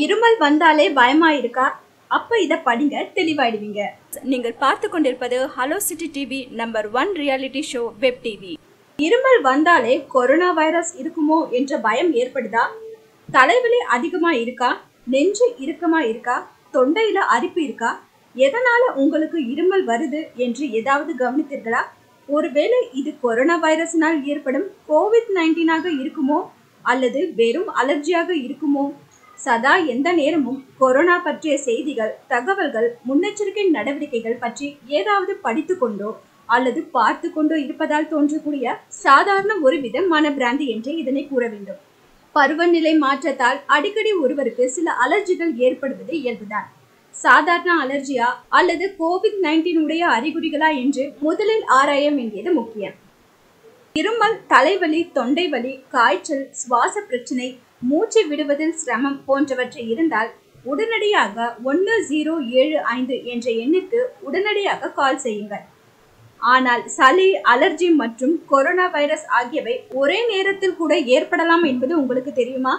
இருமல் வந்தாலே பயமா இருக்கா அப்ப இத படிங்க தெளிவாயிடுவீங்க நீங்கள் பார்த்து கொண்டிருப்பது hello city TV number one reality show web TV இருமல் வந்தாலே கொரோனா வைரஸ் இருக்குமோ என்ற பயம் ஏற்படுதா தலைவலி அதிகமா இருக்கா நெஞ்சு இறுக்கமா இருக்கா தொண்டையில அரிப்பு இருக்கா எதனால உங்களுக்கு இருமல் வருது என்று ஏதாவது கவனித்தீர்களா ஒருவேளை இது கொரோனா வைரஸினால் ஏற்படும் கோவிட் நைன்டீனாக இருக்குமோ அல்லது வெறும் அலர்ஜியாக இருக்குமோ சதா எந்த நேரமும் கொரோனா பற்றிய செய்திகள் தகவல்கள் முன்னெச்சரிக்கை நடவடிக்கைகள் பற்றி ஏதாவது படித்து கொண்டோ அல்லது பார்த்து கொண்டோ இருப்பதால் தோன்றக்கூடிய சாதாரண ஒரு வித மனப்பிராந்தி என்று இதனை கூற வேண்டும் பருவநிலை மாற்றத்தால் அடிக்கடி ஒருவருக்கு சில அலர்ஜிகள் ஏற்படுவது இயல்புதான் சாதாரண அலர்ஜியா அல்லது கோவிட் நைன்டீன் உடைய அறிகுறிகளா என்று முதலில் ஆராய வேண்டியது முக்கியம் இருமல் தலைவலி தொண்டை வலி காய்ச்சல் சுவாச பிரச்சனை மூச்சு விடுவதில் சிரமம் போன்றவற்றை இருந்தால் உடனடியாக ஒன்று ஜீரோ ஏழு ஐந்து என்ற எண்ணிற்கு உடனடியாக கால் செய்யுங்கள் ஆனால் சளி அலர்ஜி மற்றும் கொரோனா வைரஸ் ஆகியவை ஒரே நேரத்தில் கூட ஏற்படலாம் என்பது உங்களுக்கு தெரியுமா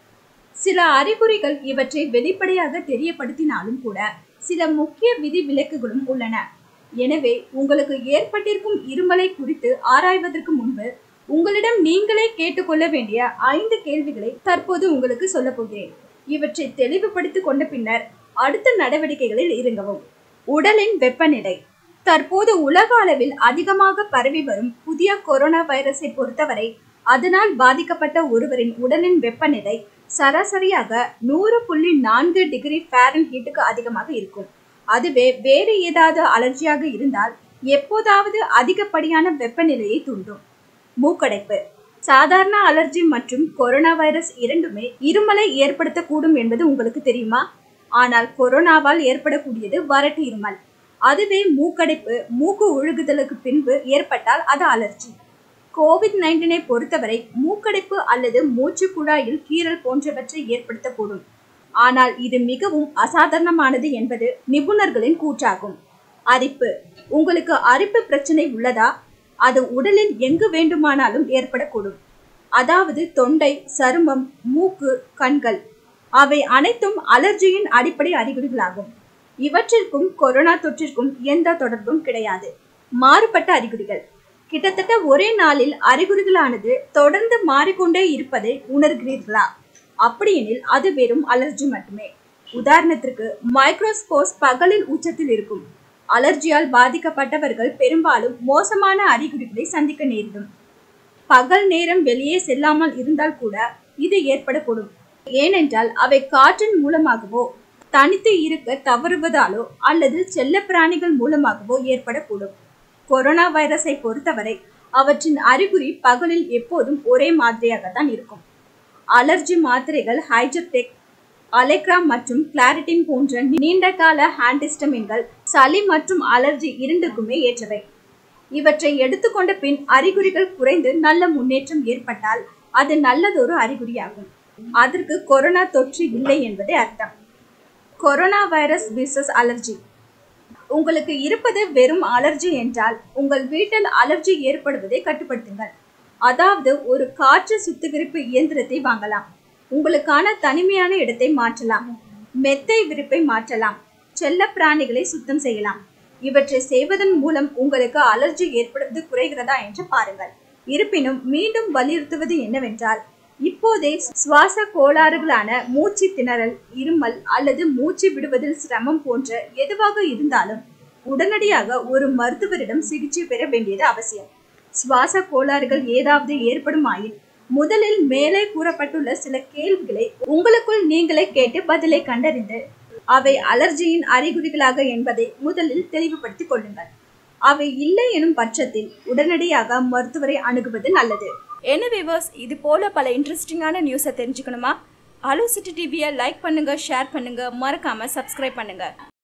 சில அறிகுறிகள் இவற்றை வெளிப்படையாக தெரியப்படுத்தினாலும் கூட சில முக்கிய விதி விலக்குகளும் உள்ளன எனவே உங்களுக்கு ஏற்பட்டிருக்கும் இருமலை குறித்து ஆராய்வதற்கு முன்பு உங்களிடம் நீங்களே கேட்டுக்கொள்ள வேண்டிய ஐந்து கேள்விகளை தற்போது உங்களுக்கு சொல்ல போகிறேன் இவற்றை தெளிவுபடுத்திக் கொண்ட பின்னர் அடுத்த நடவடிக்கைகளில் இறங்கவும் உடலின் வெப்பநிலை தற்போது உலக அளவில் அதிகமாக பரவி வரும் புதிய கொரோனா வைரஸை பொறுத்தவரை அதனால் பாதிக்கப்பட்ட ஒருவரின் உடலின் வெப்பநிலை சராசரியாக நூறு புள்ளி நான்கு டிகிரி ஃபேரன் ஹீட்டுக்கு அதிகமாக இருக்கும் அதுவே வேறு ஏதாவது அலர்ஜியாக இருந்தால் எப்போதாவது அதிகப்படியான வெப்பநிலையை தூண்டும் மூக்கடைப்பு சாதாரண அலர்ஜி மற்றும் கொரோனா வைரஸ் இரண்டுமே இருமலை ஏற்படுத்தக்கூடும் என்பது உங்களுக்கு தெரியுமா ஆனால் கொரோனாவால் ஏற்படக்கூடியது வறட்டு இருமல் அதுவே மூக்கடைப்பு மூக்கு ஒழுகுதலுக்கு பின்பு ஏற்பட்டால் அது அலர்ஜி கோவிட் நைன்டீனை பொறுத்தவரை மூக்கடைப்பு அல்லது மூச்சு குழாயில் கீறல் போன்றவற்றை ஏற்படுத்தக்கூடும் ஆனால் இது மிகவும் அசாதாரணமானது என்பது நிபுணர்களின் கூற்றாகும் அரிப்பு உங்களுக்கு அரிப்பு பிரச்சனை உள்ளதா அது உடலில் எங்கு வேண்டுமானாலும் ஏற்படக்கூடும் அதாவது தொண்டை சருமம் மூக்கு கண்கள் அவை அனைத்தும் அலர்ஜியின் அடிப்படை அறிகுறிகளாகும் இவற்றிற்கும் கொரோனா தொற்றிற்கும் எந்த தொடர்பும் கிடையாது மாறுபட்ட அறிகுறிகள் கிட்டத்தட்ட ஒரே நாளில் அறிகுறிகளானது தொடர்ந்து மாறிக்கொண்டே இருப்பதை உணர்கிறீர்களா அப்படியெனில் அது வெறும் அலர்ஜி மட்டுமே உதாரணத்திற்கு மைக்ரோஸ்போஸ் பகலில் உச்சத்தில் இருக்கும் அலர்ஜியால் பாதிக்கப்பட்டவர்கள் பெரும்பாலும் மோசமான அறிகுறிகளை சந்திக்க நேரிடும் பகல் நேரம் வெளியே செல்லாமல் இருந்தால் கூட இது ஏற்படக்கூடும் ஏனென்றால் அவை காற்றின் மூலமாகவோ தனித்து இருக்க தவறுவதாலோ அல்லது செல்ல பிராணிகள் மூலமாகவோ ஏற்படக்கூடும் கொரோனா வைரஸை பொறுத்தவரை அவற்றின் அறிகுறி பகலில் எப்போதும் ஒரே மாதிரியாகத்தான் இருக்கும் அலர்ஜி மாத்திரைகள் ஹைஜர்டெக் அலெக்ரா மற்றும் கிளாரிட்டின் போன்ற நீண்ட கால ஹான்டிஸ்டமின்கள் சளி மற்றும் அலர்ஜி இரண்டுக்குமே ஏற்றவை இவற்றை எடுத்துக்கொண்ட பின் அறிகுறிகள் குறைந்து நல்ல முன்னேற்றம் ஏற்பட்டால் அது நல்லதொரு அறிகுறியாகும் அதற்கு கொரோனா தொற்று இல்லை என்பதே அர்த்தம் கொரோனா வைரஸ் விசஸ் அலர்ஜி உங்களுக்கு இருப்பது வெறும் அலர்ஜி என்றால் உங்கள் வீட்டில் அலர்ஜி ஏற்படுவதை கட்டுப்படுத்துங்கள் அதாவது ஒரு காற்று சுத்திகரிப்பு இயந்திரத்தை வாங்கலாம் உங்களுக்கான தனிமையான இடத்தை மாற்றலாம் மெத்தை விரிப்பை மாற்றலாம் செல்ல பிராணிகளை சுத்தம் செய்யலாம் இவற்றை செய்வதன் மூலம் உங்களுக்கு அலர்ஜி ஏற்படுவது குறைகிறதா என்று பாருங்கள் இருப்பினும் மீண்டும் வலியுறுத்துவது என்னவென்றால் இப்போதே சுவாச கோளாறுகளான மூச்சு திணறல் இருமல் அல்லது மூச்சு விடுவதில் சிரமம் போன்ற எதுவாக இருந்தாலும் உடனடியாக ஒரு மருத்துவரிடம் சிகிச்சை பெற வேண்டியது அவசியம் சுவாச கோளாறுகள் ஏதாவது ஏற்படுமாயின் முதலில் மேலே கூறப்பட்டுள்ள சில கேள்விகளை உங்களுக்குள் நீங்களே கேட்டு பதிலை கண்டறிந்து அவை அலர்ஜியின் அறிகுறிகளாக என்பதை முதலில் தெளிவுபடுத்திக் கொள்ளுங்கள் அவை இல்லை எனும் பட்சத்தில் உடனடியாக மருத்துவரை அணுகுவது நல்லது என்ன விவர்ஸ் இது போல பல இன்ட்ரெஸ்டிங்கான நியூஸை தெரிஞ்சுக்கணுமா ஹலோ சிட்டி டிவியை லைக் பண்ணுங்க ஷேர் பண்ணுங்க மறக்காம சப்ஸ்கிரைப் பண்ணுங்க